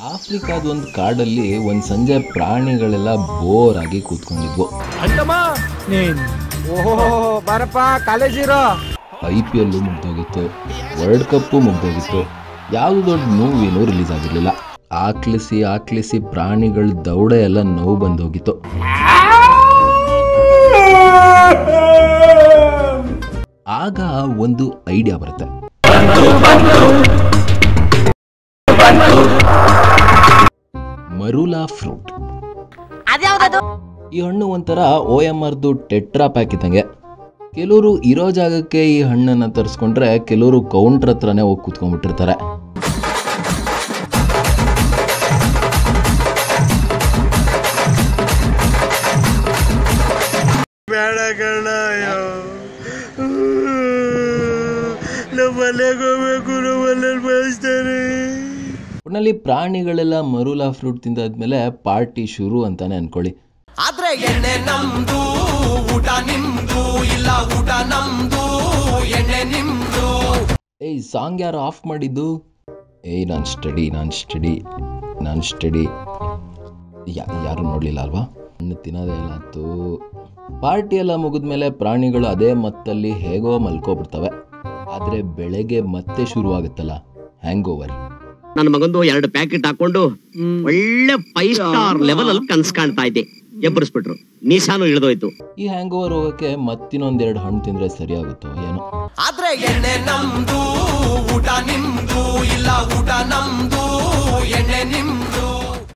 ಆಫ್ರಿಕಾದ ಒಂದು ಕಾಡಲ್ಲಿ ಒಂದು ಸಂಜೆ ಪ್ರಾಣಿಗಳೆಲ್ಲ ಬೋರ್ ಆಗಿ ಕೂತ್ಕೊಂಡಿದ್ವು ಓಹೋ ಬಾರಪ್ಪ ಕಾಲೇಜ್ ಇರೋ ಐ ಪಿ ಎಲ್ಲು ಮುಗ್ದೋಗಿತ್ತು ವರ್ಲ್ಡ್ ಕಪ್ಪು ಮುಗ್ದೋಗಿತ್ತು ಯಾವುದು ದೊಡ್ಡ ಮೂವಿನೂ ರಿಲೀಸ್ ಆಗಿರಲಿಲ್ಲ ಆಕ್ಲಿಸಿ ಆಕ್ಲಿಸಿ ಪ್ರಾಣಿಗಳ ದೌಡೆ ಎಲ್ಲ ನೋವು ಬಂದೋಗಿತ್ತು ಆಗ ಒಂದು ಐಡಿಯಾ ಬರುತ್ತೆ ಮರುಲಾ ಫ್ರೂಟ್ ಈ ಹಣ್ಣು ಒಂಥರ ಓ ಎಮ್ ಆರ್ದು ಟೆಟ್ರಾ ಪ್ಯಾಕ್ ಇದ್ದಂಗೆ ಕೆಲವರು ಇರೋ ಜಾಗಕ್ಕೆ ಈ ಹಣ್ಣನ್ನು ತರಿಸ್ಕೊಂಡ್ರೆ ಕೆಲವರು ಕೌಂಟ್ರ್ ಹತ್ರನೇ ಹೋಗಿ ಕೂತ್ಕೊಂಡ್ಬಿಟ್ಟಿರ್ತಾರೆ ಬೇಡ ಕಣ ನಮ್ಮ ಮನೆಗೆ ಹೋಗ್ಬೇಕು ನಮ್ಮ ಮನೇಲಿ ಬಯಸ್ತಾರೆ ಒಟ್ನಲ್ಲಿ ಪ್ರಾಣಿಗಳೆಲ್ಲ ಮರುಲಾ ಫ್ರೂಟ್ ತಿಂದಾದ್ಮೇಲೆ ಪಾರ್ಟಿ ಶುರು ಅಂತಾನೆ ಅನ್ಕೊಳ್ಳಿ ಆದ್ರೆ ಎಣ್ಣೆ ನಮ್ದು ಊಟ ನಿಮ್ದು ಇಲ್ಲ ಊಟ ನಮ್ದು ಎಣ್ಣೆ ನಿಮ್ದು ಏಯ್ ಸಾಂಗ್ ಯಾರು ಆಫ್ ಮಾಡಿದ್ದು ಏಯ್ ನಾನು ಸ್ಟಡಿ ನಾನು ಸ್ಟಡಿ ನಾನು ಸ್ಟಡಿ ಯಾರು ನೋಡಲಿಲ್ಲ ಅಲ್ವಾ ಹಣ್ಣು ತಿನ್ನೋದೇ ಇಲ್ಲ ಆಯ್ತು ಪಾರ್ಟಿ ಎಲ್ಲ ಮುಗಿದ್ಮೇಲೆ ಪ್ರಾಣಿಗಳು ಅದೇ ಮತ್ತಲ್ಲಿ ಹೇಗೋ ಮಲ್ಕೋಬಿಡ್ತವೆ ಆದರೆ ಬೆಳಗ್ಗೆ ಮತ್ತೆ ಶುರುವಾಗುತ್ತಲ್ಲ ಹ್ಯಾಂಗ್ ಓವರ್ ನನ್ನ ಮಗಂದು ಎರಡು ಪ್ಯಾಕೆಟ್ ಹಾಕೊಂಡು ಒಳ್ಳೆ ಫೈವ್ ಸ್ಟಾರ್ ಲೆವೆಲ್ ಅಲ್ಲಿ ಕನ್ಸ್ ಕಾಣ್ತಾ ಇದ್ದೆ ಎಬ್ಬರಿಸ್ಬಿಟ್ರು ನಿಶಾನು ಇಳಿದೋಯ್ತು ಈ ಹ್ಯಾಂಗ್ ಓವರ್ ಹೋಗೋಕ್ಕೆ ಮತ್ತಿನ್ನೊಂದೆರಡು ಹಣ್ಣು ತಿಂದರೆ ಸರಿಯಾಗುತ್ತೋ ಏನೋ ಆದ್ರೆ ಎಣ್ಣೆ ನಮ್ದು ಊಟ ನಿಮ್ದು ಇಲ್ಲ ಊಟ ನಮ್ದು ಎಣ್ಣೆ